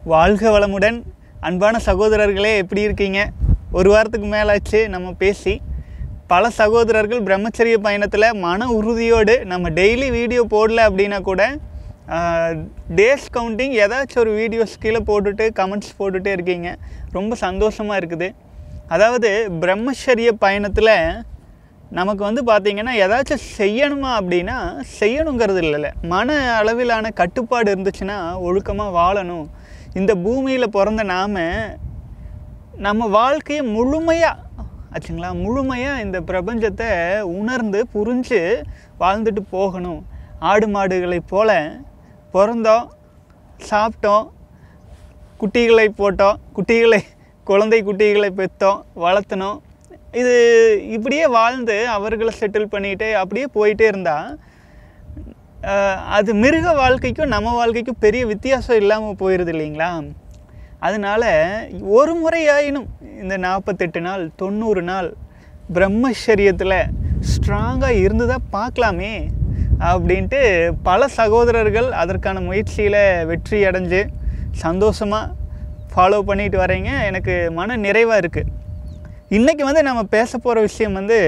வாழ்க வளமுடன் அன்பான சகோதரர்களே எப்படி இருக்கீங்க ஒரு வாரத்துக்கு மேலாச்சு நம்ம பேசி பல சகோதரர்கள் பிரம்மச்சரிய பயணத்தில் மன உறுதியோடு நம்ம டெய்லி வீடியோ போடல அப்படின்னா கூட டேஸ் கவுண்டிங் ஏதாச்சும் ஒரு வீடியோஸ் கீழே போட்டுட்டு கமெண்ட்ஸ் போட்டுகிட்டே இருக்கீங்க ரொம்ப சந்தோஷமாக இருக்குது அதாவது பிரம்மச்சரிய பயணத்தில் நமக்கு வந்து பார்த்திங்கன்னா ஏதாச்சும் செய்யணுமா அப்படின்னா செய்யணுங்கிறது இல்லைல்ல மன அளவிலான கட்டுப்பாடு இருந்துச்சுன்னா ஒழுக்கமாக வாழணும் இந்த பூமியில் பிறந்த நாம் நம்ம வாழ்க்கையை முழுமையாக ஆச்சுங்களா முழுமையாக இந்த பிரபஞ்சத்தை உணர்ந்து புரிஞ்சு வாழ்ந்துட்டு போகணும் ஆடு மாடுகளை போல பிறந்தோம் சாப்பிட்டோம் குட்டிகளை போட்டோம் குட்டிகளை குழந்தை குட்டிகளை பெற்றோம் வளர்த்தனோம் இது இப்படியே வாழ்ந்து அவர்களை செட்டில் பண்ணிட்டு அப்படியே போயிட்டே இருந்தால் அது மிருக வாழ்க்கைக்கும் நம்ம வாழ்க்கைக்கும் பெரிய வித்தியாசம் இல்லாமல் போயிடுது இல்லைங்களா அதனால் ஒரு முறையாயினும் இந்த நாற்பத்தெட்டு நாள் தொண்ணூறு நாள் பிரம்மச்சரியத்தில் ஸ்ட்ராங்காக இருந்துதான் பார்க்கலாமே அப்படின்ட்டு பல சகோதரர்கள் அதற்கான முயற்சியில் வெற்றி அடைஞ்சு சந்தோஷமாக ஃபாலோ பண்ணிட்டு வரீங்க எனக்கு மன நிறைவாக இருக்குது இன்றைக்கி வந்து நம்ம பேச போகிற விஷயம் வந்து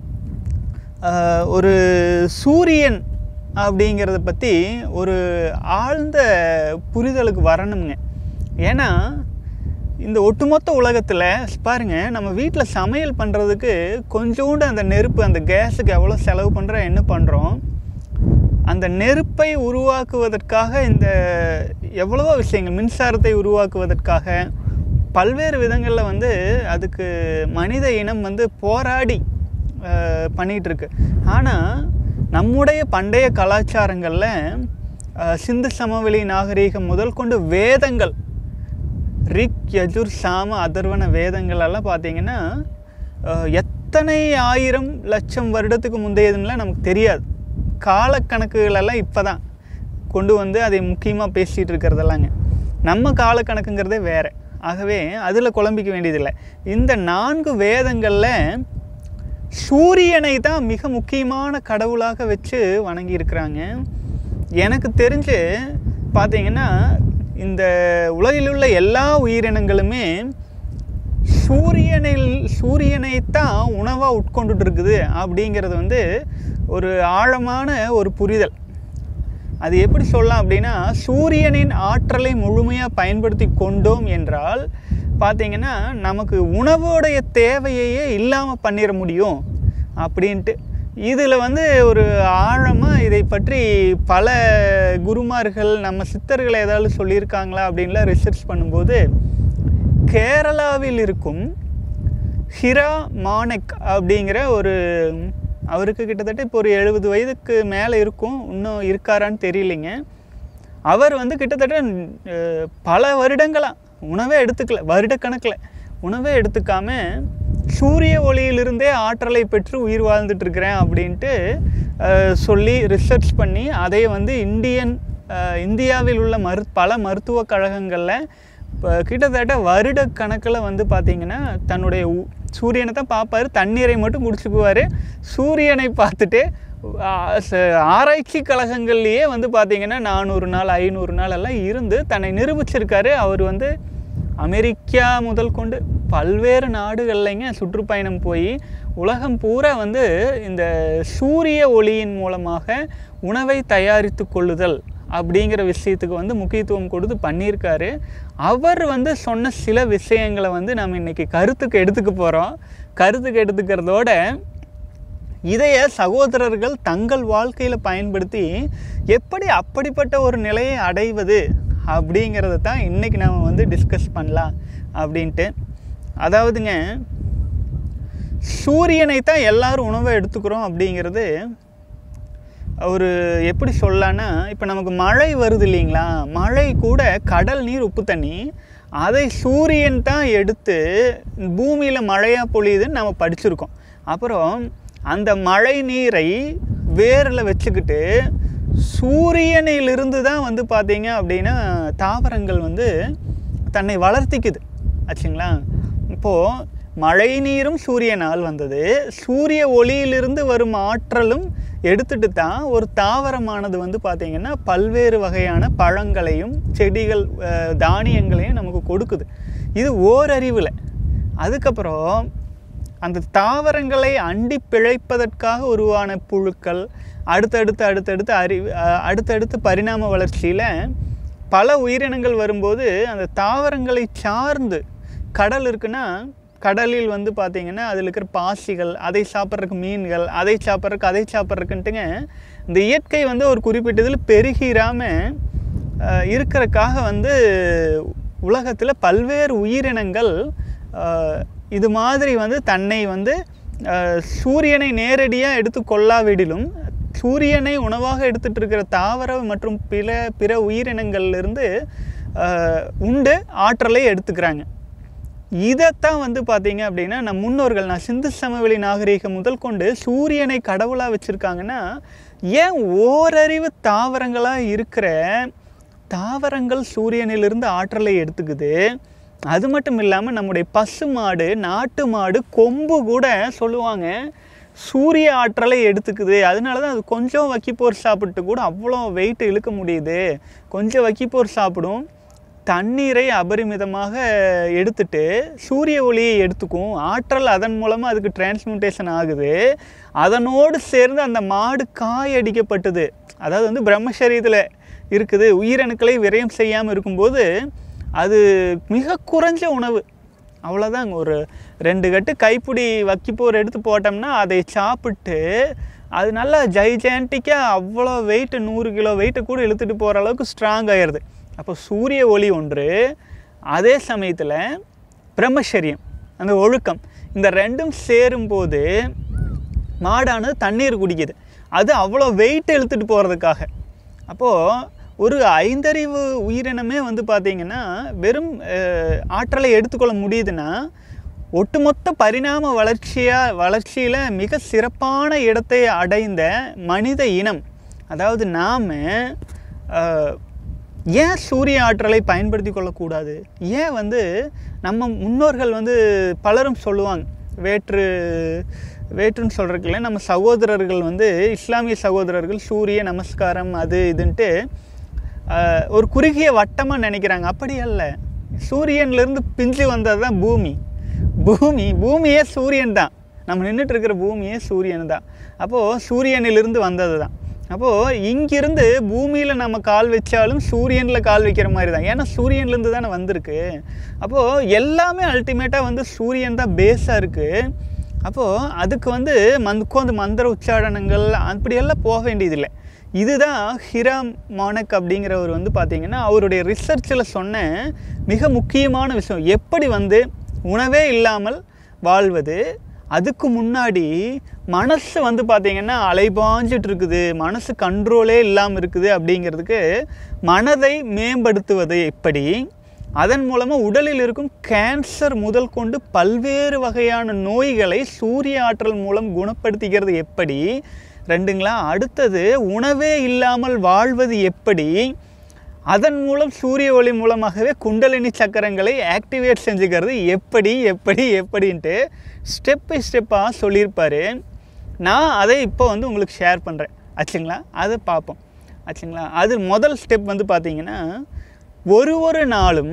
ஒரு சூரியன் அப்படிங்கிறத பற்றி ஒரு ஆழ்ந்த புரிதலுக்கு வரணுங்க ஏன்னா இந்த ஒட்டுமொத்த உலகத்தில் பாருங்கள் நம்ம வீட்டில் சமையல் பண்ணுறதுக்கு கொஞ்சோண்டு அந்த நெருப்பு அந்த கேஸுக்கு எவ்வளோ செலவு பண்ணுறோம் என்ன பண்ணுறோம் அந்த நெருப்பை உருவாக்குவதற்காக இந்த எவ்வளவோ விஷயங்கள் மின்சாரத்தை உருவாக்குவதற்காக பல்வேறு விதங்களில் வந்து அதுக்கு மனித இனம் வந்து போராடி பண்ணிகிட்ருக்கு ஆனால் நம்முடைய பண்டைய கலாச்சாரங்களில் சிந்து சமவெளி நாகரீகம் முதல் கொண்டு வேதங்கள் ரிக் யஜுர் சாம அதர்வன வேதங்கள் எல்லாம் பார்த்தீங்கன்னா எத்தனை ஆயிரம் லட்சம் வருடத்துக்கு முந்தையதுன்னெலாம் நமக்கு தெரியாது காலக்கணக்குகளெல்லாம் இப்போ தான் கொண்டு வந்து அதை முக்கியமாக பேசிகிட்டு இருக்கிறதெல்லாங்க நம்ம காலக்கணக்குங்கிறதே வேறு ஆகவே அதில் குழம்பிக்க வேண்டியதில்லை இந்த நான்கு வேதங்களில் சூரியனை தான் மிக முக்கியமான கடவுளாக வச்சு வணங்கியிருக்கிறாங்க எனக்கு தெரிஞ்சு பார்த்திங்கன்னா இந்த உலகில் உள்ள எல்லா உயிரினங்களுமே சூரியனில் சூரியனைத்தான் உணவாக உட்கொண்டுட்டு இருக்குது அப்படிங்கிறது வந்து ஒரு ஆழமான ஒரு புரிதல் அது எப்படி சொல்லலாம் அப்படின்னா சூரியனின் ஆற்றலை முழுமையாக பயன்படுத்தி கொண்டோம் என்றால் பார்த்திங்கன்னா நமக்கு உணவோடைய தேவையையே இல்லாமல் பண்ணிட முடியும் அப்படின்ட்டு இதில் வந்து ஒரு ஆழமாக இதை பற்றி பல குருமார்கள் நம்ம சித்தர்கள் ஏதாவது சொல்லியிருக்காங்களா அப்படின்லாம் ரிசர்ச் பண்ணும்போது கேரளாவில் இருக்கும் ஹிரா மானக் அப்படிங்கிற ஒரு அவருக்கு கிட்டத்தட்ட இப்போ ஒரு எழுபது வயதுக்கு மேலே இருக்கும் இன்னும் இருக்காரான்னு தெரியலைங்க அவர் வந்து கிட்டத்தட்ட பல வருடங்களாக உணவே எடுத்துக்கல வருடக்கணக்கில் உணவே எடுத்துக்காம சூரிய ஒளியிலிருந்தே ஆற்றலை பெற்று உயிர் வாழ்ந்துட்டுருக்கிறேன் அப்படின்ட்டு சொல்லி ரிசர்ச் பண்ணி அதை வந்து இந்தியன் இந்தியாவில் உள்ள மரு பல மருத்துவக் கழகங்களில் இப்போ கிட்டத்தட்ட வருட கணக்கில் வந்து பார்த்திங்கன்னா தன்னுடைய சூரியனை தான் பார்ப்பார் தண்ணீரை மட்டும் குடிச்சுக்குவார் சூரியனை பார்த்துட்டு ஆராய்ச்சி கழகங்கள்லேயே வந்து பார்த்திங்கன்னா நானூறு நாள் ஐநூறு நாள் எல்லாம் இருந்து தன்னை நிரூபிச்சிருக்காரு அவர் வந்து அமெரிக்கா முதல் கொண்டு பல்வேறு நாடுகள்லைங்க சுற்றுப்பயணம் போய் உலகம் பூரா வந்து இந்த சூரிய ஒளியின் மூலமாக உணவை தயாரித்து கொள்ளுதல் அப்படிங்கிற விஷயத்துக்கு வந்து முக்கியத்துவம் கொடுத்து பண்ணியிருக்காரு அவர் வந்து சொன்ன சில விஷயங்களை வந்து நம்ம இன்றைக்கி கருத்துக்கு எடுத்துக்க போகிறோம் கருத்துக்கு எடுத்துக்கிறதோட இதைய சகோதரர்கள் தங்கள் வாழ்க்கையில் பயன்படுத்தி எப்படி அப்படிப்பட்ட ஒரு நிலையை அடைவது அப்படிங்கிறத தான் இன்றைக்கி நம்ம வந்து டிஸ்கஸ் பண்ணலாம் அப்படின்ட்டு அதாவதுங்க சூரியனை தான் எல்லோரும் உணவை எடுத்துக்கிறோம் அப்படிங்கிறது ஒரு எப்படி சொல்லலான்னா இப்போ நமக்கு மழை வருது இல்லைங்களா மழை கூட கடல் நீர் உப்பு தண்ணி அதை சூரியன் தான் எடுத்து பூமியில் மழையாக பொழியுதுன்னு நம்ம படிச்சிருக்கோம் அப்புறம் அந்த மழை நீரை வேரில் வச்சுக்கிட்டு சூரியனிலிருந்து தான் வந்து பார்த்தீங்க அப்படின்னா தாவரங்கள் வந்து தன்னை வளர்த்திக்குது ஆச்சுங்களா இப்போது மழை நீரும் சூரியனால் வந்தது சூரிய ஒளியிலிருந்து வரும் ஆற்றலும் எடுத்துட்டு தான் ஒரு தாவரமானது வந்து பார்த்திங்கன்னா பல்வேறு வகையான பழங்களையும் செடிகள் அஹ், தானியங்களையும் நமக்கு கொடுக்குது இது ஓரறிவில் அதுக்கப்புறம் அந்த தாவரங்களை அண்டி பிழைப்பதற்காக உருவான புழுக்கள் அடுத்தடுத்து அடுத்தடுத்து அறிவு அஹ், அடுத்தடுத்து பரிணாம வளர்ச்சியில் பல உயிரினங்கள் வரும்போது அந்த தாவரங்களை சார்ந்து கடல் இருக்குன்னா கடலில் வந்து பார்த்திங்கன்னா அதில் இருக்கிற பாசிகள் அதை சாப்பிட்றதுக்கு மீன்கள் அதை சாப்பிட்றதுக்கு அதை சாப்பிட்றதுக்குன்ட்டுங்க இந்த இயற்கை வந்து ஒரு குறிப்பிட்டதில் பெருகிராமல் இருக்கிறதுக்காக வந்து உலகத்தில் பல்வேறு உயிரினங்கள் அஹ், இது மாதிரி வந்து தன்னை வந்து அஹ், சூரியனை நேரடியாக எடுத்து கொள்ளாவிடிலும் சூரியனை உணவாக எடுத்துட்டு இருக்கிற தாவர மற்றும் பிற பிற உயிரினங்கள்லேருந்து உண்டு ஆற்றலை எடுத்துக்கிறாங்க இதைத்தான் வந்து பார்த்தீங்க அப்படின்னா நம் முன்னோர்கள் நான் சிந்து சமவெளி நாகரீகம் முதல் கொண்டு சூரியனை கடவுளாக வச்சுருக்காங்கன்னா ஏன் ஓரறிவு தாவரங்களாக இருக்கிற தாவரங்கள் சூரியனிலிருந்து ஆற்றலை எடுத்துக்குது அது மட்டும் இல்லாமல் நம்முடைய பசு மாடு நாட்டு மாடு கொம்பு கூட சொல்லுவாங்க சூரிய ஆற்றலை எடுத்துக்குது அதனால தான் அது கொஞ்சம் வக்கிப்போர் சாப்பிட்டு கூட அவ்வளோ வெயிட் இழுக்க முடியுது கொஞ்சம் வக்கிப்போர் சாப்பிடும் தண்ணீரை அபரிமிதமாக எடுத்துட்டு சூரிய ஒளியை எடுத்துக்கும் ஆற்றல் அதன் மூலமாக அதுக்கு டிரான்ஸ்மியூட்டேஷன் ஆகுது அதனோடு சேர்ந்து அந்த மாடு காயடிக்கப்பட்டது அதாவது வந்து பிரம்மசரீரத்தில் இருக்குது உயிரணுக்களை விரயம் செய்யாமல் இருக்கும்போது அது மிக குறைஞ்ச உணவு அவ்வளோதாங்க ஒரு ரெண்டு கட்டு கைப்பிடி வக்கிப்போர் எடுத்து போட்டோம்னா அதை சாப்பிட்டு அது நல்லா ஜைஜான்டிக்காக அவ்வளோ வெயிட்டு நூறு கிலோ வெயிட்டை கூட இழுத்துட்டு போகிற அளவுக்கு ஸ்ட்ராங் ஆயிடுது அப்போ சூரிய ஒளி ஒன்று அதே சமயத்தில் பிரம்மச்சரியம் அந்த ஒழுக்கம் இந்த ரெண்டும் சேரும்போது மாடானது தண்ணீர் குடிக்குது அது அவ்வளோ வெயிட் இழுத்துட்டு போகிறதுக்காக அப்போது ஒரு ஐந்தறிவு உயிரினமே வந்து பார்த்திங்கன்னா வெறும் அஹ், ஆற்றலை எடுத்துக்கொள்ள முடியுதுன்னா ஒட்டுமொத்த பரிணாம வளர்ச்சியாக வளர்ச்சியில் மிக சிறப்பான இடத்தை அடைந்த மனித இனம் அதாவது நாம் ஏன் சூரிய ஆற்றலை பயன்படுத்தி கொள்ளக்கூடாது ஏன் வந்து நம்ம முன்னோர்கள் வந்து பலரும் சொல்லுவாங்க வேற்று வேற்றுன்னு சொல்கிறதுக்குல நம்ம சகோதரர்கள் வந்து இஸ்லாமிய சகோதரர்கள் சூரிய நமஸ்காரம் அது இதுன்ட்டு ஆஹ், ஒரு குறுகிய வட்டமாக நினைக்கிறாங்க அப்படி அல்ல சூரியன்லேருந்து பிஞ்சு வந்தது தான் பூமி பூமி பூமியே சூரியன் தான் நம்ம நின்றுட்டு இருக்கிற பூமியே சூரியன் தான் அப்போது சூரியனிலிருந்து வந்தது தான் அப்போது இங்கிருந்து பூமியில் நம்ம கால் வச்சாலும் சூரியனில் கால் வைக்கிற மாதிரி தான் ஏன்னா சூரியன்லேருந்து தானே வந்திருக்கு அப்போது எல்லாமே அல்டிமேட்டாக வந்து சூரியன் தான் பேஸாக இருக்குது அப்போது அதுக்கு வந்து மந் உட்காந்து மந்திர உச்சாரணங்கள் அப்படியெல்லாம் போக வேண்டியதில்லை இதுதான் ஹிராம் மானக் அப்படிங்கிறவர் வந்து பார்த்தீங்கன்னா அவருடைய ரிசர்ச்சில் சொன்ன மிக முக்கியமான விஷயம் எப்படி வந்து உணவே இல்லாமல் வாழ்வது அதுக்கு முன்னாடி மனசு வந்து பார்த்திங்கன்னா அலைபாஞ்சிட்டு இருக்குது மனசு கண்ட்ரோலே இல்லாமல் இருக்குது அப்படிங்கிறதுக்கு மனதை மேம்படுத்துவது எப்படி அதன் மூலமாக உடலில் இருக்கும் கேன்சர் முதல் கொண்டு பல்வேறு வகையான நோய்களை சூரிய ஆற்றல் மூலம் குணப்படுத்திக்கிறது எப்படி ரெண்டுங்களா அடுத்தது உணவே இல்லாமல் வாழ்வது எப்படி அதன் மூலம் சூரிய ஒளி மூலமாகவே குண்டலினி சக்கரங்களை ஆக்டிவேட் செஞ்சுக்கிறது எப்படி எப்படி எப்படின்ட்டு ஸ்டெப் பை ஸ்டெப்பாக சொல்லியிருப்பார் நான் அதை இப்போ வந்து உங்களுக்கு ஷேர் பண்ணுறேன் ஆச்சுங்களா அதை பார்ப்போம் ஆச்சுங்களா அது முதல் ஸ்டெப் வந்து பார்த்தீங்கன்னா ஒரு ஒரு நாளும்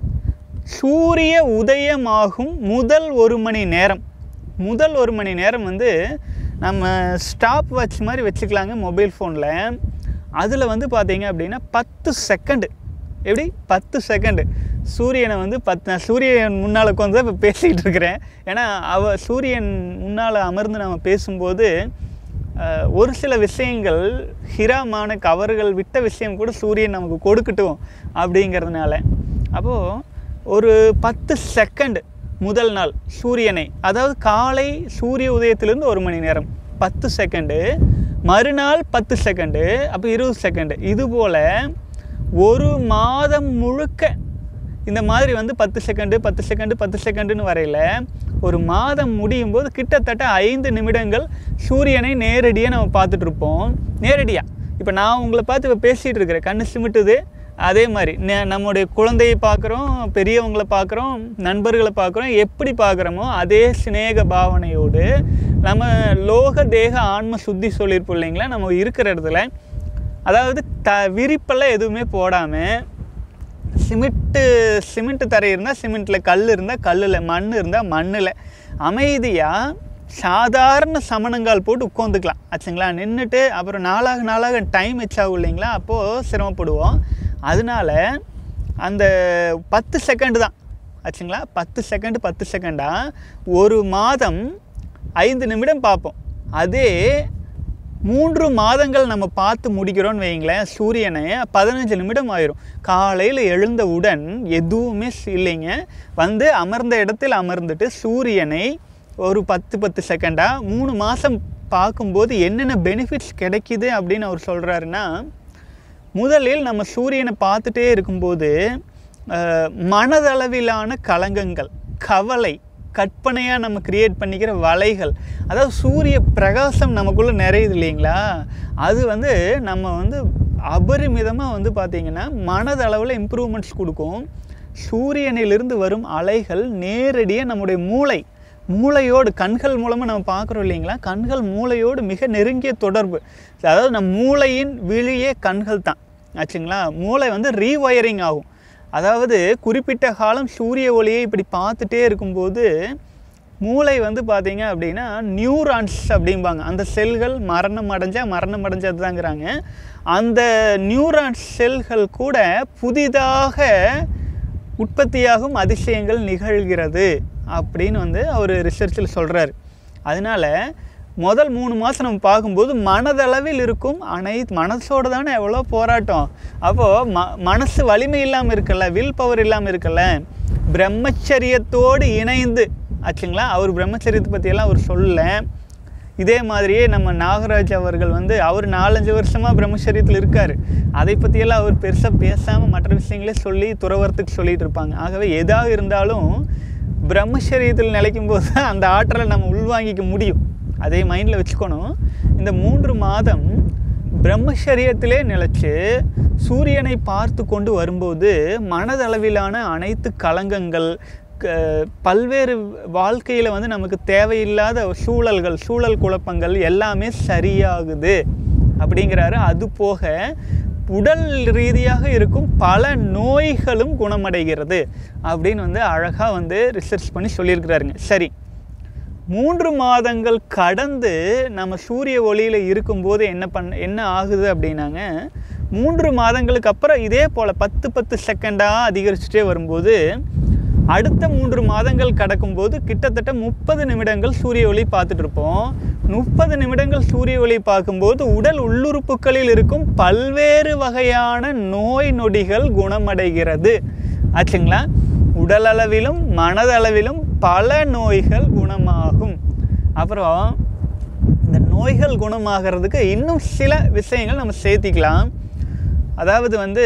சூரிய உதயமாகும் முதல் ஒரு மணி நேரம் முதல் ஒரு மணி நேரம் வந்து நம்ம ஸ்டாப் வாட்ச் மாதிரி வச்சுக்கலாங்க மொபைல் ஃபோனில் அதில் வந்து பார்த்தீங்க அப்படின்னா பத்து செகண்டு எப்படி பத்து செகண்டு சூரியனை வந்து பத்து நான் சூரியன் முன்னால் உட்காந்து தான் இப்போ பேசிகிட்டு இருக்கிறேன் ஏன்னா அவ சூரியன் முன்னால் அமர்ந்து நம்ம பேசும்போது அஹ், ஒரு சில விஷயங்கள் ஹிராமானக் அவர்கள் விட்ட விஷயம் கூட சூரியன் நமக்கு கொடுக்கட்டும் அப்படிங்கிறதுனால அப்போது ஒரு பத்து செகண்ட் முதல் நாள் சூரியனை அதாவது காலை சூரிய உதயத்திலிருந்து ஒரு மணி நேரம் பத்து செகண்டு மறுநாள் பத்து செகண்டு அப்போ இருபது செகண்டு இது போல் ஒரு மாதம் முழுக்க இந்த மாதிரி வந்து பத்து செகண்டு பத்து செகண்டு பத்து செகண்டுன்னு வரையில் ஒரு மாதம் முடியும் போது கிட்டத்தட்ட ஐந்து நிமிடங்கள் சூரியனை நேரடியாக நம்ம பார்த்துட்டு இருப்போம் நேரடியாக இப்போ நான் உங்களை பார்த்து இப்போ பேசிகிட்டு இருக்கிறேன் கண்ணு சிமிட்டுது அதே மாதிரி ந- நம்முடைய குழந்தையை பார்க்குறோம் பெரியவங்களை பார்க்குறோம் நண்பர்களை பார்க்குறோம் எப்படி பார்க்குறோமோ அதே சிநேக பாவனையோடு நம்ம லோக தேக ஆன்ம சுத்தி சொல்லியிருப்போம் இல்லைங்களா நம்ம இருக்கிற இடத்துல அதாவது த விரிப்பெல்லாம் எதுவுமே போடாமல் சிமெண்ட்டு சிமெண்ட் தரை இருந்தால் சிமெண்ட்டில் கல் இருந்தால் கல்லில் மண் இருந்தால் மண்ணில் அமைதியாக சாதாரண சமணங்கால் போட்டு உட்காந்துக்கலாம் ஆச்சுங்களா நின்றுட்டு அப்புறம் நாளாக நாளாக டைம் ஆகும் இல்லைங்களா அப்போது சிரமப்படுவோம் அதனால அந்த பத்து செகண்டு தான் ஆச்சுங்களா பத்து செகண்டு பத்து செகண்டா ஒரு மாதம் ஐந்து நிமிடம் பார்ப்போம் அதே மூன்று மாதங்கள் நம்ம பார்த்து முடிக்கிறோன்னு வைங்களேன் சூரியனை பதினஞ்சு நிமிடம் ஆயிரும் காலையில் எழுந்தவுடன் எதுவுமே ஸ்- இல்லைங்க வந்து அமர்ந்த இடத்தில் அமர்ந்துட்டு சூரியனை ஒரு பத்து பத்து செகண்டாக மூணு மாதம் பார்க்கும்போது என்னென்ன பெனிஃபிட்ஸ் கிடைக்குது அப்படின்னு அவர் சொல்கிறாருன்னா முதலில் நம்ம சூரியனை பார்த்துட்டே இருக்கும்போது அஹ், மனதளவிலான கலங்கங்கள் கவலை கற்பனையாக நம்ம கிரியேட் பண்ணிக்கிற வலைகள் அதாவது சூரிய பிரகாசம் நமக்குள்ளே நிறையுது இல்லைங்களா அது வந்து நம்ம வந்து அபரிமிதமாக வந்து பார்த்திங்கன்னா மனதளவில் இம்ப்ரூவ்மெண்ட்ஸ் கொடுக்கும் சூரியனிலிருந்து வரும் அலைகள் நேரடியாக நம்முடைய மூளை மூளையோடு கண்கள் மூலமாக நம்ம பார்க்குறோம் இல்லைங்களா கண்கள் மூளையோடு மிக நெருங்கிய தொடர்பு அதாவது நம்ம மூளையின் விழியே கண்கள் தான் ஆச்சுங்களா மூளை வந்து ரீவயரிங் ஆகும் அதாவது குறிப்பிட்ட காலம் சூரிய ஒளியை இப்படி பார்த்துட்டே இருக்கும்போது மூளை வந்து பார்த்தீங்க அப்படின்னா நியூரான்ஸ் அப்படிம்பாங்க அந்த செல்கள் மரணம் அடைஞ்சா மரணம் அடைஞ்சது தாங்கிறாங்க அந்த நியூரான்ஸ் செல்கள் கூட புதிதாக உற்பத்தியாகும் அதிசயங்கள் நிகழ்கிறது அப்படின்னு வந்து அவர் ரிசர்ச்சில் சொல்கிறாரு அதனால முதல் மூணு மாதம் நம்ம பார்க்கும்போது மனதளவில் இருக்கும் அனைத்து மனசோடு தானே எவ்வளோ போராட்டம் அப்போது ம மனசு வலிமை இல்லாமல் இருக்கல வில் பவர் இல்லாமல் இருக்கல பிரம்மச்சரியத்தோடு இணைந்து ஆச்சுங்களா அவர் பிரம்மச்சரியத்தை பற்றியெல்லாம் அவர் சொல்லல இதே மாதிரியே நம்ம நாகராஜ் அவர்கள் வந்து அவர் நாலஞ்சு வருஷமாக பிரம்மச்சரியத்தில் இருக்கார் அதை பற்றியெல்லாம் அவர் பெருசாக பேசாமல் மற்ற விஷயங்களே சொல்லி துறவரத்துக்கு சொல்லிட்டு இருப்பாங்க ஆகவே எதாக இருந்தாலும் பிரம்மச்சரியத்தில் நிலைக்கும் போது தான் அந்த ஆற்றலை நம்ம உள்வாங்கிக்க முடியும் அதே மைண்டில் வச்சுக்கணும் இந்த மூன்று மாதம் பிரம்மச்சரியத்திலே நிலைச்சு சூரியனை பார்த்து கொண்டு வரும்போது மனதளவிலான அனைத்து கலங்கங்கள் க- பல்வேறு வாழ்க்கையில் வந்து நமக்கு தேவையில்லாத சூழல்கள் சூழல் குழப்பங்கள் எல்லாமே சரியாகுது அப்படிங்கிறாரு அது போக உடல் ரீதியாக இருக்கும் பல நோய்களும் குணமடைகிறது அப்படின்னு வந்து அழகாக வந்து ரிசர்ச் பண்ணி சொல்லியிருக்கிறாருங்க சரி மூன்று மாதங்கள் கடந்து நம்ம சூரிய ஒளியில் இருக்கும்போது என்ன பண்ண என்ன ஆகுது அப்படின்னாங்க மூன்று மாதங்களுக்கு அப்புறம் இதே போல் பத்து பத்து செகண்டாக அதிகரிச்சுட்டே வரும்போது அடுத்த மூன்று மாதங்கள் கடக்கும்போது கிட்டத்தட்ட முப்பது நிமிடங்கள் சூரிய ஒளி பார்த்துட்டு இருப்போம் முப்பது நிமிடங்கள் சூரிய ஒளி பார்க்கும்போது உடல் உள்ளுறுப்புகளில் இருக்கும் பல்வேறு வகையான நோய் நொடிகள் குணமடைகிறது ஆச்சுங்களா உடலளவிலும் மனதளவிலும் பல நோய்கள் குணமாகும் அப்புறம் இந்த நோய்கள் குணமாகிறதுக்கு இன்னும் சில விஷயங்கள் நம்ம சேர்த்திக்கலாம் அதாவது வந்து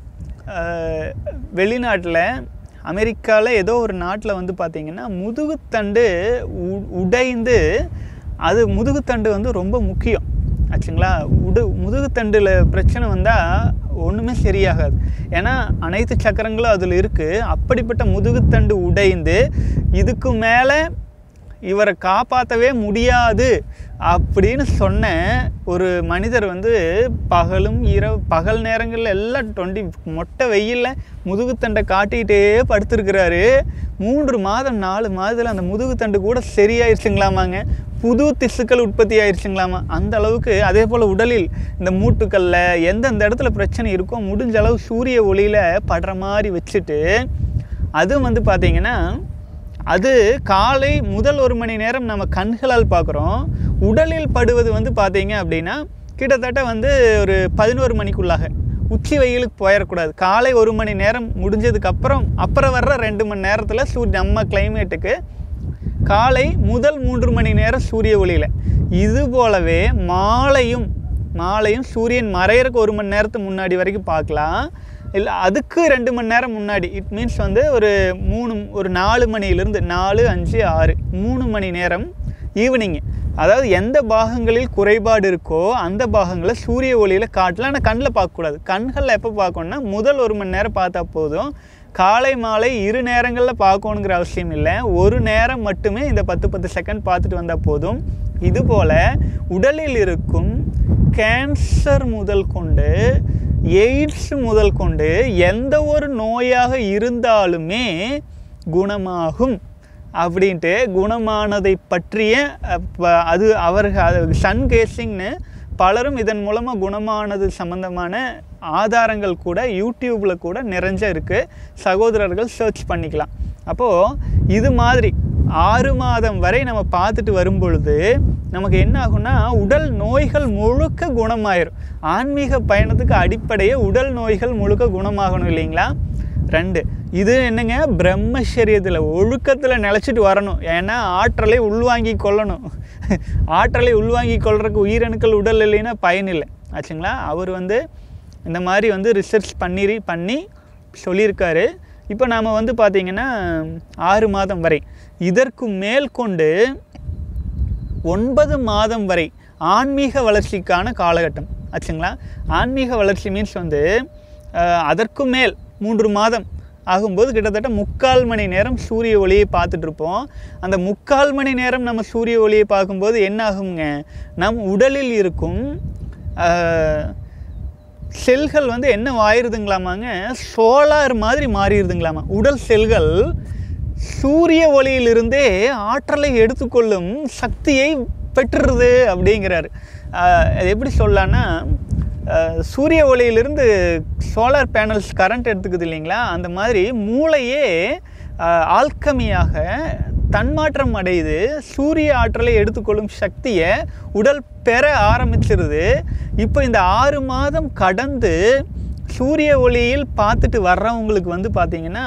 வெளிநாட்டில் அமெரிக்காவில் ஏதோ ஒரு நாட்டில் வந்து பார்த்திங்கன்னா முதுகுத்தண்டு உ- உடைந்து அது முதுகுத்தண்டு வந்து ரொம்ப முக்கியம் ஆச்சுங்களா உடு முதுகுத்தண்டில் பிரச்சனை வந்தால் ஒன்றுமே சரியாகாது ஏன்னா அனைத்து சக்கரங்களும் அதில் இருக்குது அப்படிப்பட்ட முதுகுத்தண்டு உடைந்து இதுக்கு மேலே இவரை காப்பாற்றவே முடியாது அப்படின்னு சொன்ன ஒரு மனிதர் வந்து பகலும் இரவு பகல் நேரங்களில் எல்லாம் டுவெண்ட்டி மொட்டை வெயிலில் முதுகுத்தண்டை காட்டிக்கிட்டே படுத்திருக்கிறாரு மூன்று மாதம் நாலு மாதத்தில் அந்த முதுகுத்தண்டு கூட சரியாயிருச்சுங்களாமாங்க புது திசுக்கள் உற்பத்தி ஆயிருச்சுங்களாமா அந்த அளவுக்கு அதே போல் உடலில் இந்த மூட்டுக்களில் எந்தெந்த இடத்துல பிரச்சனை இருக்கோ முடிஞ்ச அளவு சூரிய ஒளியில் படுற மாதிரி வச்சுட்டு அதுவும் வந்து பார்த்தீங்கன்னா அது காலை முதல் ஒரு மணி நேரம் நம்ம கண்களால் பார்க்குறோம் உடலில் படுவது வந்து பார்த்தீங்க அப்படின்னா கிட்டத்தட்ட வந்து ஒரு பதினோரு மணிக்குள்ளாக உச்சி வெயிலுக்கு போயிடக்கூடாது காலை ஒரு மணி நேரம் முடிஞ்சதுக்கு அப்புறம் அப்புறம் வர்ற ரெண்டு மணி நேரத்தில் சூ நம்ம கிளைமேட்டுக்கு காலை முதல் மூன்று மணி நேரம் சூரிய ஒளியில் இது போலவே மாலையும் மாலையும் சூரியன் மறையறக்கு ஒரு மணி நேரத்துக்கு முன்னாடி வரைக்கும் பார்க்கலாம் இல்லை அதுக்கு ரெண்டு மணி நேரம் முன்னாடி இட் மீன்ஸ் வந்து ஒரு மூணு ஒரு நாலு மணியிலேருந்து நாலு அஞ்சு ஆறு மூணு மணி நேரம் ஈவினிங் அதாவது எந்த பாகங்களில் குறைபாடு இருக்கோ அந்த பாகங்களை சூரிய ஒளியில் காட்டலாம் ஆனால் கண்ணில் பார்க்கக்கூடாது கண்களில் எப்போ பார்க்கணும்னா முதல் ஒரு மணி நேரம் பார்த்தா போதும் காலை மாலை இரு நேரங்களில் பார்க்கணுங்கிற அவசியம் இல்லை ஒரு நேரம் மட்டுமே இந்த பத்து பத்து செகண்ட் பார்த்துட்டு வந்தால் போதும் இதுபோல் உடலில் இருக்கும் கேன்சர் முதல் கொண்டு எய்ட்ஸ் முதல் கொண்டு எந்த ஒரு நோயாக இருந்தாலுமே குணமாகும் அப்படின்ட்டு குணமானதை பற்றிய அப்ப அது அவர்கள் அது சன் கேசிங்னு பலரும் இதன் மூலமாக குணமானது சம்மந்தமான ஆதாரங்கள் கூட யூடியூப்பில் கூட நிறைஞ்ச இருக்குது சகோதரர்கள் சர்ச் பண்ணிக்கலாம் அப்போது இது மாதிரி ஆறு மாதம் வரை நம்ம பார்த்துட்டு வரும் பொழுது நமக்கு என்ன ஆகும்னா உடல் நோய்கள் முழுக்க குணமாயிரும் ஆன்மீக பயணத்துக்கு அடிப்படையே உடல் நோய்கள் முழுக்க குணமாகணும் இல்லைங்களா ரெண்டு இது என்னங்க பிரம்மச்சரியத்தில் ஒழுக்கத்தில் நிலச்சிட்டு வரணும் ஏன்னா ஆற்றலை உள்வாங்கி கொள்ளணும் ஆற்றலை உள்வாங்கி கொள்றதுக்கு உயிரணுக்கள் உடல் இல்லைன்னா பயன் இல்லை ஆச்சுங்களா அவர் வந்து இந்த மாதிரி வந்து ரிசர்ச் பண்ணி பண்ணி சொல்லியிருக்காரு இப்போ நாம் வந்து பார்த்திங்கன்னா ஆறு மாதம் வரை இதற்கு மேல் கொண்டு ஒன்பது மாதம் வரை ஆன்மீக வளர்ச்சிக்கான காலகட்டம் ஆச்சுங்களா ஆன்மீக வளர்ச்சி மீன்ஸ் வந்து அஹ், அதற்கு மேல் மூன்று மாதம் ஆகும்போது கிட்டத்தட்ட முக்கால் மணி நேரம் சூரிய ஒளியை பார்த்துட்டு இருப்போம் அந்த முக்கால் மணி நேரம் நம்ம சூரிய ஒளியை பார்க்கும்போது என்ன ஆகுங்க நம் உடலில் இருக்கும் அஹ், செல்கள் வந்து என்ன ஆயிருதுங்களாமாங்க சோலார் மாதிரி மாறிடுதுங்களாமா உடல் செல்கள் சூரிய ஒளியிலிருந்தே ஆற்றலை எடுத்துக்கொள்ளும் சக்தியை பெற்றுருது அப்படிங்கிறாரு ஆஹ் அது எப்படி சொல்லலான்னா ஆஹ் சூரிய ஒளியிலிருந்து சோலார் பேனல்ஸ் கரண்ட் எடுத்துக்குது இல்லைங்களா அந்த மாதிரி மூளையே ஆஹ் ஆல்கமியாக தன்மாற்றம் அடையுது சூரிய ஆற்றலை எடுத்துக்கொள்ளும் சக்தியை உடல் பெற ஆரம்பிச்சிருது இப்போ இந்த ஆறு மாதம் கடந்து சூரிய ஒளியில் பார்த்துட்டு வர்றவங்களுக்கு வந்து பார்த்தீங்கன்னா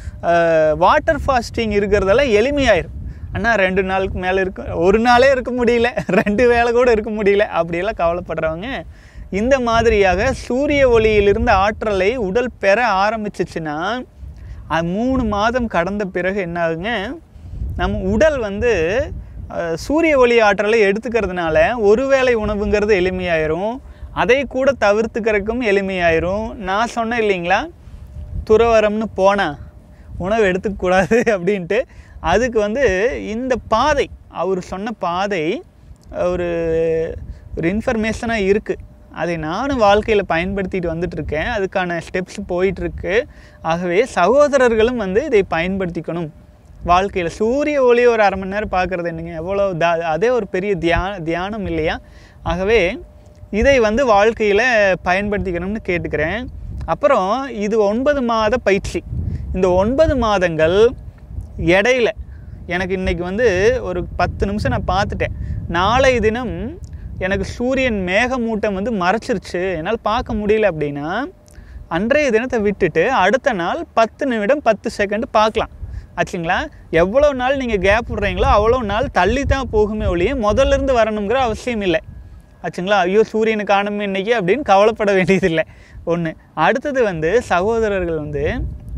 வாட்டர் ஃபாஸ்டிங் இருக்கிறதெல்லாம் எளிமையாயிரும் அண்ணா ரெண்டு நாளுக்கு மேலே இருக்க ஒரு நாளே இருக்க முடியல ரெண்டு வேளை கூட இருக்க முடியல அப்படியெல்லாம் கவலைப்படுறவங்க இந்த மாதிரியாக சூரிய ஒளியிலிருந்து ஆற்றலை உடல் பெற ஆரம்பிச்சிச்சுன்னா அது மூணு மாதம் கடந்த பிறகு என்ன ஆகுங்க நம்ம உடல் வந்து அஹ், சூரிய ஒளி ஆற்றலை எடுத்துக்கிறதுனால ஒருவேளை உணவுங்கிறது எளிமையாயிரும் அதை கூட தவிர்த்துக்கிறதுக்கும் எளிமையாயிரும் நான் சொன்னேன் இல்லைங்களா துறவரம்னு போனால் உணவு எடுத்துக்கக்கூடாது அப்படின்ட்டு அதுக்கு வந்து இந்த பாதை அவர் சொன்ன பாதை ஒரு ஒரு இன்ஃபர்மேஷனாக இருக்குது அதை நானும் வாழ்க்கையில் பயன்படுத்திட்டு வந்துட்டு இருக்கேன் அதுக்கான ஸ்டெப்ஸ் போயிட்டுருக்கு ஆகவே சகோதரர்களும் வந்து இதை பயன்படுத்திக்கணும் வாழ்க்கையில் சூரிய ஒளி ஒரு அரை மணி நேரம் பார்க்குறது என்னங்க எவ்வளோ த அதே ஒரு பெரிய தியா தியானம் இல்லையா ஆகவே இதை வந்து வாழ்க்கையில் பயன்படுத்திக்கணும்னு கேட்டுக்கிறேன் அப்புறம் இது ஒன்பது மாத பயிற்சி இந்த ஒன்பது மாதங்கள் இடையில எனக்கு இன்னைக்கு வந்து ஒரு பத்து நிமிஷம் நான் பார்த்துட்டேன் நாளை தினம் எனக்கு சூரியன் மேகமூட்டம் வந்து மறைச்சிருச்சு என்னால் பார்க்க முடியல அப்படின்னா அன்றைய தினத்தை விட்டுட்டு அடுத்த நாள் பத்து நிமிடம் பத்து செகண்ட் பார்க்கலாம் ஆச்சுங்களா எவ்வளோ நாள் நீங்கள் கேப் விட்றீங்களோ அவ்வளோ நாள் தள்ளி தான் போகுமே ஒழிய முதல்ல இருந்து வரணுங்கிற அவசியம் இல்லை ஆச்சுங்களா ஐயோ சூரியனை காணுமே இன்னைக்கு அப்படின்னு கவலைப்பட வேண்டியதில்லை ஒன்று அடுத்தது வந்து சகோதரர்கள் வந்து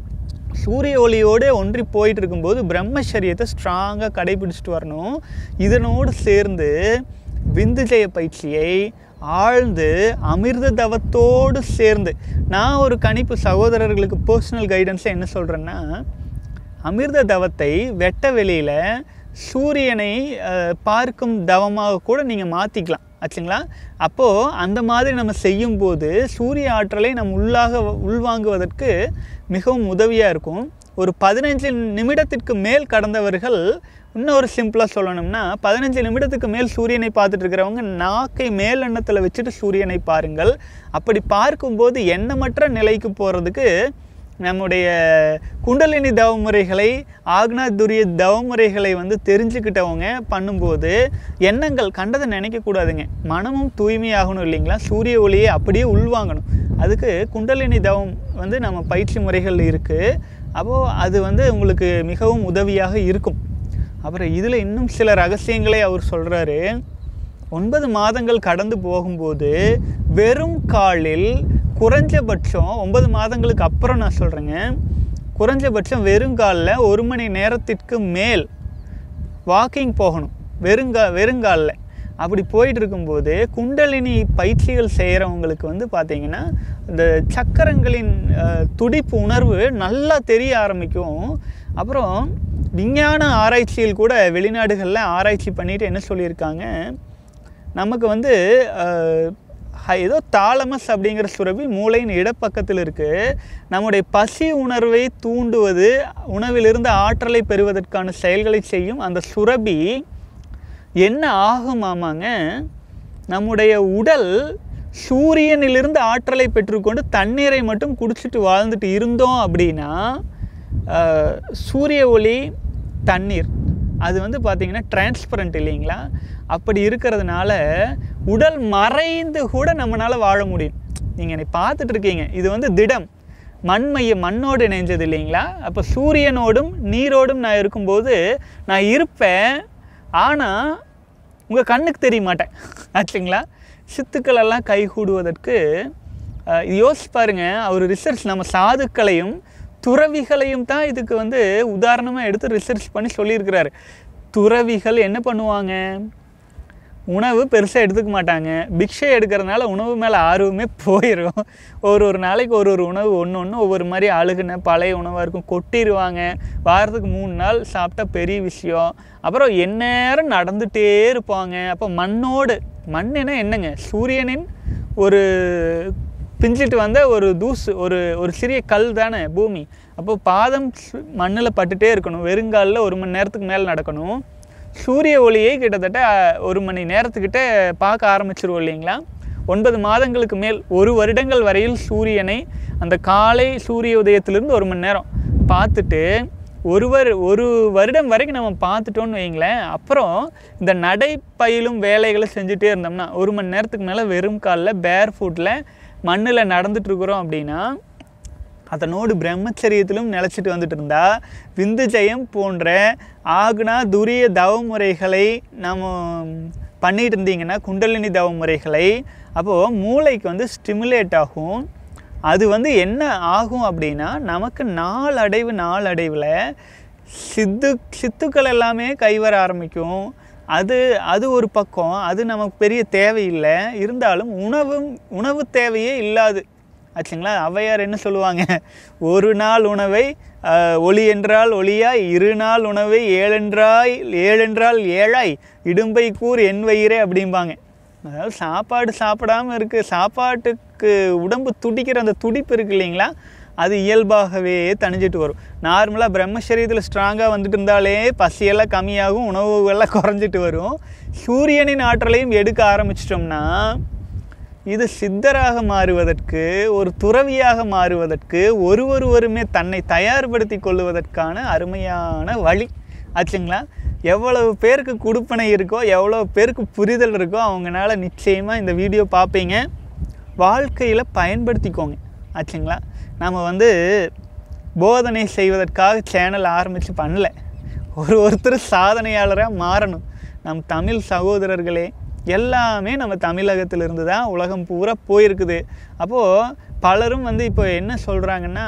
சூரிய ஒளியோடு ஒன்றி போயிட்டு இருக்கும்போது பிரம்மச்சரியத்தை ஸ்ட்ராங்காக கடைபிடிச்சிட்டு வரணும் இதனோடு சேர்ந்து விந்துஜய பயிற்சியை ஆழ்ந்து அமிர்த தவத்தோடு சேர்ந்து நான் ஒரு கணிப்பு சகோதரர்களுக்கு பர்சனல் கைடன்ஸை என்ன சொல்கிறேன்னா அமிர்த தவத்தை வெட்ட வெளியில் சூரியனை அஹ், பார்க்கும் தவமாக கூட நீங்கள் மாற்றிக்கலாம் ஆச்சுங்களா அப்போது அந்த மாதிரி நம்ம செய்யும்போது சூரிய ஆற்றலை நம் உள்ளாக உள்வாங்குவதற்கு மிகவும் உதவியாக இருக்கும் ஒரு பதினஞ்சு நிமிடத்திற்கு மேல் கடந்தவர்கள் இன்னொரு சிம்பிளாக சொல்லணும்னா பதினஞ்சு நிமிடத்துக்கு மேல் சூரியனை பார்த்துட்டு இருக்கிறவங்க நாக்கை மேல் எண்ணத்தில் வச்சுட்டு சூரியனை பாருங்கள் அப்படி பார்க்கும்போது எண்ணமற்ற நிலைக்கு போகிறதுக்கு நம்முடைய குண்டலினி தவமுறைகளை ஆக்னாதுரிய தவமுறைகளை வந்து தெரிஞ்சுக்கிட்டவங்க பண்ணும்போது எண்ணங்கள் கண்டதை நினைக்கக்கூடாதுங்க மனமும் தூய்மையாகணும் இல்லைங்களா சூரிய ஒளியை அப்படியே உள்வாங்கணும் அதுக்கு குண்டலினி தவம் வந்து நம்ம பயிற்சி முறைகள் இருக்குது அப்போது அது வந்து உங்களுக்கு மிகவும் உதவியாக இருக்கும் அப்புறம் இதில் இன்னும் சில ரகசியங்களை அவர் சொல்கிறாரு ஒன்பது மாதங்கள் கடந்து போகும்போது வெறும் காலில் குறைஞ்சபட்சம் ஒன்பது மாதங்களுக்கு அப்புறம் நான் சொல்கிறேங்க குறைஞ்சபட்சம் வெறுங்காலில் ஒரு மணி நேரத்திற்கு மேல் வாக்கிங் போகணும் வெறுங்கா வெறுங்காலில் அப்படி போயிட்டு இருக்கும்போது குண்டலினி பயிற்சிகள் செய்கிறவங்களுக்கு வந்து பார்த்திங்கன்னா இந்த சக்கரங்களின் அஹ், துடிப்பு உணர்வு நல்லா தெரிய ஆரம்பிக்கும் அப்புறம் விஞ்ஞான ஆராய்ச்சியில் கூட வெளிநாடுகளில் ஆராய்ச்சி பண்ணிட்டு என்ன சொல்லியிருக்காங்க நமக்கு வந்து அஹ், ஹ- ஏதோ தாலமஸ் அப்படிங்கிற சுரபி மூளையின் இடப்பக்கத்தில் இருக்குது நம்முடைய பசி உணர்வை தூண்டுவது உணவிலிருந்து ஆற்றலை பெறுவதற்கான செயல்களை செய்யும் அந்த சுரபி என்ன ஆகுமாமாங்க நம்முடைய உடல் சூரியனிலிருந்து ஆற்றலை பெற்றுக்கொண்டு தண்ணீரை மட்டும் குடிச்சிட்டு வாழ்ந்துட்டு இருந்தோம் அப்படின்னா அஹ், சூரிய ஒளி தண்ணீர் அது வந்து பார்த்திங்கன்னா டிரான்ஸ்பரண்ட் இல்லைங்களா அப்படி இருக்கிறதுனால உடல் மறைந்து கூட நம்மளால் வாழ முடியும் நீங்கள் என்னை பார்த்துட்டு இருக்கீங்க இது வந்து திடம் மண் மைய மண்ணோடு இணைஞ்சது இல்லைங்களா அப்போ சூரியனோடும் நீரோடும் நான் இருக்கும்போது நான் இருப்பேன் ஆனால் உங்கள் கண்ணுக்கு தெரிய மாட்டேன் ஆச்சுங்களா சித்துக்கள் எல்லாம் கைகூடுவதற்கு அஹ், இது யோசிச்சு பாருங்க அவர் ரிசர்ச் நம்ம சாதுக்களையும் துறவிகளையும் தான் இதுக்கு வந்து உதாரணமாக எடுத்து ரிசர்ச் பண்ணி சொல்லியிருக்கிறாரு துறவிகள் என்ன பண்ணுவாங்க உணவு பெருசாக எடுத்துக்க மாட்டாங்க பிக்ஷை எடுக்கிறதுனால உணவு மேலே ஆர்வமே போயிடும் ஒரு ஒரு நாளைக்கு ஒரு ஒரு உணவு ஒன்று ஒன்று ஒவ்வொரு மாதிரி அழுகுன பழைய உணவாக இருக்கும் கொட்டிடுவாங்க வாரத்துக்கு மூணு நாள் சாப்பிட்டா பெரிய விஷயம் அப்புறம் எந்நேரம் நடந்துகிட்டே இருப்பாங்க அப்போ மண்ணோடு மண்ணுனா என்னங்க சூரியனின் ஒரு பிஞ்சிட்டு வந்த ஒரு தூசு ஒரு ஒரு சிறிய கல் தானே பூமி அப்போ பாதம் மண்ணில் பட்டுட்டே இருக்கணும் வெறுங்காலில் ஒரு மணி நேரத்துக்கு மேலே நடக்கணும் சூரிய ஒளியை கிட்டத்தட்ட அஹ், ஒரு மணி நேரத்துக்கிட்ட பார்க்க ஆரம்பிச்சிருவோம் இல்லைங்களா ஒன்பது மாதங்களுக்கு மேல் ஒரு வருடங்கள் வரையில் சூரியனை அந்த காலை சூரிய உதயத்திலிருந்து ஒரு மணி நேரம் பார்த்துட்டு ஒருவர் ஒரு வருடம் வரைக்கும் நம்ம பார்த்துட்டோன்னு வைங்களேன் அப்புறம் இந்த நடைப்பயிலும் வேலைகளை செஞ்சுட்டே இருந்தோம்னா ஒரு மணி நேரத்துக்கு மேலே வெறும் காலில் பேர் ஃபுட்டில் மண்ணில் நடந்துட்டு இருக்கிறோம் அப்படின்னா அதனோடு பிரம்மச்சரியத்திலும் நிலச்சிட்டு வந்துட்டு இருந்தா விந்து ஜெயம் போன்ற ஆகுனா துரிய தவ முறைகளை நம்ம பண்ணிட்டு இருந்தீங்கன்னா குண்டலினி தவ முறைகளை அப்போது மூளைக்கு வந்து ஸ்டிமுலேட் ஆகும் அது வந்து என்ன ஆகும் அப்படின்னா நமக்கு நாளடைவு நாளடைவில் சித்து சித்துக்கள் எல்லாமே கைவர ஆரம்பிக்கும் அது அது ஒரு பக்கம் அது நமக்கு பெரிய தேவையில்லை இருந்தாலும் உணவும் உணவு தேவையே இல்லாது ஆச்சுங்களா ஔவையார் என்ன சொல்லுவாங்க ஒரு நாள் உணவை ஆஹ், ஒளி என்றால் ஒளியாய் இரு நாள் உணவை ஏழென்றாய் ஏழென்றால் ஏழாய் இடும்பை கூர் என் வயிறே அப்படிம்பாங்க அதாவது சாப்பாடு சாப்பிடாம இருக்கு சாப்பாட்டுக்கு உடம்பு துடிக்கிற அந்த துடிப்பு இருக்கு இல்லைங்களா அது இயல்பாகவே தணிஞ்சிட்டு வரும் நார்மலாக பிரம்மச்சரியத்தில் ஸ்ட்ராங்காக வந்துட்டு இருந்தாலே பசியெல்லாம் கம்மியாகும் உணவுகள்லாம் குறைஞ்சிட்டு வரும் சூரியனின் ஆற்றலையும் எடுக்க ஆரம்பிச்சிட்டோம்னா இது சித்தராக மாறுவதற்கு ஒரு துறவியாக மாறுவதற்கு ஒரு ஒருவருமே தன்னை தயார்படுத்தி கொள்வதற்கான அருமையான வழி ஆச்சுங்களா எவ்வளவு பேருக்கு கொடுப்பனை இருக்கோ எவ்வளோ பேருக்கு புரிதல் இருக்கோ அவங்கனால நிச்சயமாக இந்த வீடியோ பார்ப்பீங்க வாழ்க்கையில் பயன்படுத்திக்கோங்க ஆச்சுங்களா நம்ம வந்து போதனை செய்வதற்காக சேனல் ஆரம்பித்து பண்ணல ஒரு ஒருத்தர் சாதனையாளராக மாறணும் நம் தமிழ் சகோதரர்களே எல்லாமே நம்ம தமிழகத்திலிருந்து தான் உலகம் பூரா போயிருக்குது அப்போது பலரும் வந்து இப்போ என்ன சொல்கிறாங்கன்னா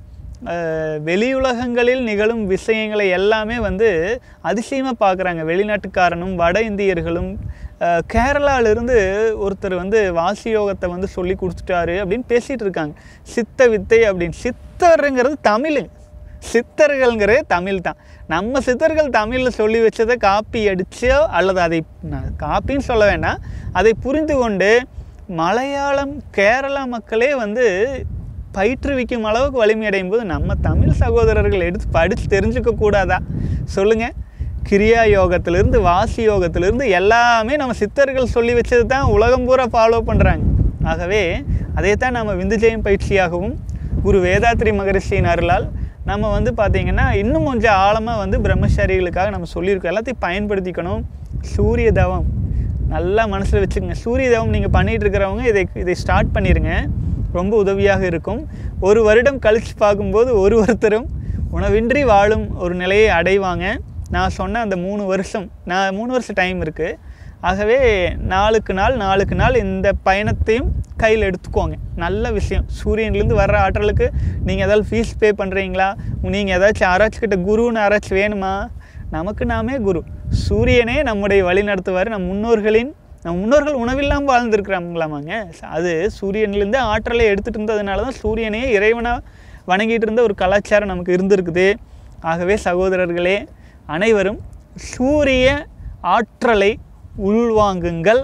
அஹ், வெளியுலகங்களில் நிகழும் விஷயங்களை எல்லாமே வந்து அதிசயமாக பார்க்குறாங்க வெளிநாட்டுக்காரனும் வட இந்தியர்களும் அஹ், கேரளாவிலிருந்து ஒருத்தர் வந்து வாசி யோகத்தை வந்து சொல்லி கொடுத்துட்டாரு அப்படின்னு பேசிகிட்டு இருக்காங்க சித்த வித்தை அப்படின்னு சித்தருங்கிறது தமிழ் சித்தர்கள்ங்கிறது தமிழ் தான் நம்ம சித்தர்கள் தமிழில் சொல்லி வச்சதை காப்பி அடிச்சோ அல்லது அதை நான் காப்பின்னு சொல்ல வேண்டாம் அதை புரிந்து கொண்டு மலையாளம் கேரளா மக்களே வந்து பயிற்றுவிக்கும் அளவுக்கு வலிமை அடையும் போது நம்ம தமிழ் சகோதரர்கள் எடுத்து படித்து தெரிஞ்சுக்க கூடாதா சொல்லுங்கள் கிரியா யோகத்திலிருந்து வாசி யோகத்திலிருந்து எல்லாமே நம்ம சித்தர்கள் சொல்லி வச்சது தான் உலகம் பூரா ஃபாலோ பண்ணுறாங்க ஆகவே அதைத்தான் நம்ம விந்துஜெயம் பயிற்சியாகவும் குரு வேதாத்ரி மகரிஷியின் அருளால் நம்ம வந்து பார்த்திங்கன்னா இன்னும் கொஞ்சம் ஆழமாக வந்து பிரம்மச்சாரிகளுக்காக நம்ம சொல்லியிருக்கோம் எல்லாத்தையும் பயன்படுத்திக்கணும் சூரிய தவம் நல்லா மனசில் வச்சுக்கோங்க சூரிய தவம் நீங்கள் பண்ணிகிட்டு இருக்கிறவங்க இதை இதை ஸ்டார்ட் பண்ணிடுங்க ரொம்ப உதவியாக இருக்கும் ஒரு வருடம் கழித்து பார்க்கும்போது ஒரு ஒருத்தரும் உணவின்றி வாழும் ஒரு நிலையை அடைவாங்க நான் சொன்ன அந்த மூணு வருஷம் நான் மூணு வருஷம் டைம் இருக்குது ஆகவே நாளுக்கு நாள் நாளுக்கு நாள் இந்த பயணத்தையும் கையில் எடுத்துக்கோங்க நல்ல விஷயம் சூரியன்லேருந்து வர்ற ஆற்றலுக்கு நீங்கள் ஏதாவது ஃபீஸ் பே பண்ணுறீங்களா நீங்கள் ஏதாச்சும் யாராச்சும் கிட்ட குருன்னு யாராச்சும் வேணுமா நமக்கு நாமே குரு சூரியனே நம்முடைய வழி நடத்துவார் நம் முன்னோர்களின் நம்ம முன்னோர்கள் உணவில்லாமல் வாழ்ந்துருக்குறாங்களாமாங்க அது சூரியன்லேருந்து ஆற்றலை எடுத்துகிட்டு இருந்ததுனால தான் சூரியனையே இறைவனாக வணங்கிட்டு இருந்த ஒரு கலாச்சாரம் நமக்கு இருந்திருக்குது ஆகவே சகோதரர்களே அனைவரும் சூரிய ஆற்றலை உள்வாங்குங்கள்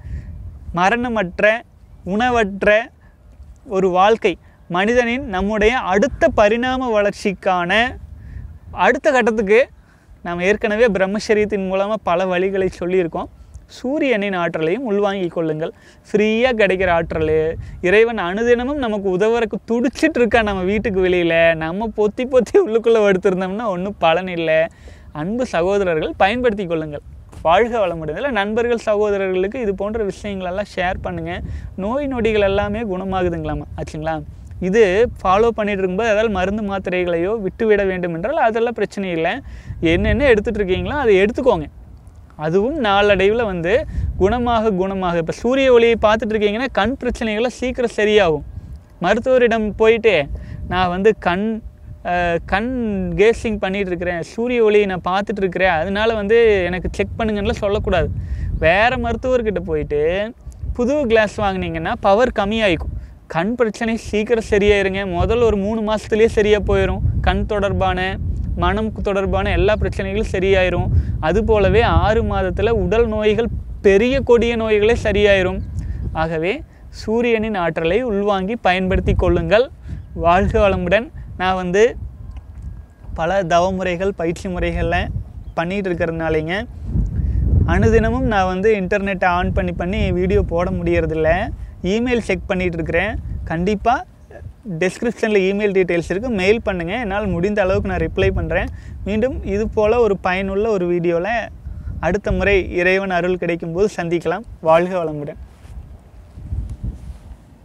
மரணமற்ற உணவற்ற ஒரு வாழ்க்கை மனிதனின் நம்முடைய அடுத்த பரிணாம வளர்ச்சிக்கான அடுத்த கட்டத்துக்கு நாம் ஏற்கனவே பிரம்மச்சரியத்தின் மூலமாக பல வழிகளை சொல்லியிருக்கோம் சூரியனின் ஆற்றலையும் உள்வாங்கிக் கொள்ளுங்கள் ஃப்ரீயாக கிடைக்கிற ஆற்றல் இறைவன் அனுதினமும் நமக்கு உதவுறக்கு துடிச்சிட்டு இருக்கா நம்ம வீட்டுக்கு வெளியில் நம்ம பொத்தி பொத்தி உள்ளுக்குள்ளே படுத்திருந்தோம்னா ஒன்றும் பலன் இல்லை அன்பு சகோதரர்கள் பயன்படுத்தி கொள்ளுங்கள் வாழ்க வளமுடன் இல்லை நண்பர்கள் சகோதரர்களுக்கு இது போன்ற விஷயங்களெல்லாம் ஷேர் பண்ணுங்கள் நோய் நொடிகள் எல்லாமே குணமாகுதுங்களாமா ஆச்சுங்களா இது ஃபாலோ பண்ணிட்டு இருக்கும்போது ஏதாவது மருந்து மாத்திரைகளையோ விட்டு விட வேண்டும் என்றால் அதெல்லாம் பிரச்சனை இல்லை என்னென்ன எடுத்துகிட்டு இருக்கீங்களோ அதை எடுத்துக்கோங்க அதுவும் நாளடைவில் வந்து குணமாக குணமாக இப்போ சூரிய ஒளியை பார்த்துட்டு இருக்கீங்கன்னா கண் பிரச்சனைகளை சீக்கிரம் சரியாகும் மருத்துவரிடம் போயிட்டு நான் வந்து கண் அஹ், கண் கேசிங் பண்ணிட்டு இருக்கிறேன் சூரிய ஒளியை நான் பார்த்துட்டு இருக்கிறேன் அதனால வந்து எனக்கு செக் பண்ணுங்கன்னு சொல்லக்கூடாது வேறு மருத்துவர்கிட்ட போயிட்டு புது கிளாஸ் வாங்குனீங்கன்னா பவர் கம்மியாயிக்கும் கண் பிரச்சனை சீக்கிரம் சரியாயிருங்க முதல்ல ஒரு மூணு மாதத்துலேயே சரியாக போயிடும் கண் தொடர்பான மனம் தொடர்பான எல்லா பிரச்சனைகளும் சரியாயிரும் அது போலவே ஆறு மாதத்தில் உடல் நோய்கள் பெரிய கொடிய நோய்களே சரியாயிரும் ஆகவே சூரியனின் ஆற்றலை உள்வாங்கி பயன்படுத்தி கொள்ளுங்கள் வாழ்க வளமுடன் நான் வந்து பல தவ முறைகள் பயிற்சி முறைகளில் பண்ணிகிட்டு இருக்கிறதுனாலேங்க அனுதினமும் நான் வந்து இன்டர்நெட்டை ஆன் பண்ணி பண்ணி வீடியோ போட முடியறதில்ல இமெயில் செக் பண்ணிகிட்டு இருக்கிறேன் கண்டிப்பாக டெஸ்கிரிப்ஷனில் இமெயில் டீட்டெயில்ஸ் இருக்குது மெயில் பண்ணுங்கள் என்னால் முடிந்த அளவுக்கு நான் ரிப்ளை பண்ணுறேன் மீண்டும் இது போல் ஒரு பயனுள்ள ஒரு வீடியோவில் அடுத்த முறை இறைவன் அருள் கிடைக்கும்போது சந்திக்கலாம் வாழ்க வளமுடன்